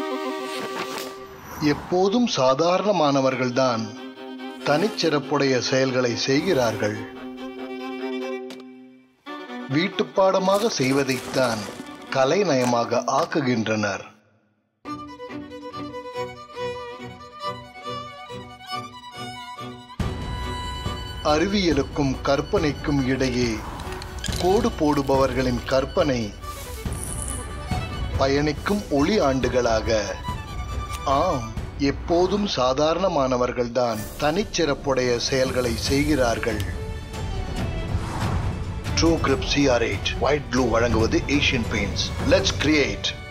எப்போதும் சாதாரணமானவர்கள்தான் தனிச்சிறப்புடைய செயல்களை செய்கிறார்கள் வீட்டுப்பாடமாக செய்வதைத்தான் கலைநயமாக ஆக்குகின்றனர் அறிவியலுக்கும் கற்பனைக்கும் இடையே கோடு போடுபவர்களின் கற்பனை பயணிக்கும் ஒளி ஆண்டுகளாக ஆம் எப்போதும் சாதாரணமானவர்கள்தான் தனிச்சிறப்புடைய செயல்களை செய்கிறார்கள் true grip CR eight white blue வழங்குவது ஏஷியன் பெயிண்ட்ஸ் லெட்ஸ் கிரியேட்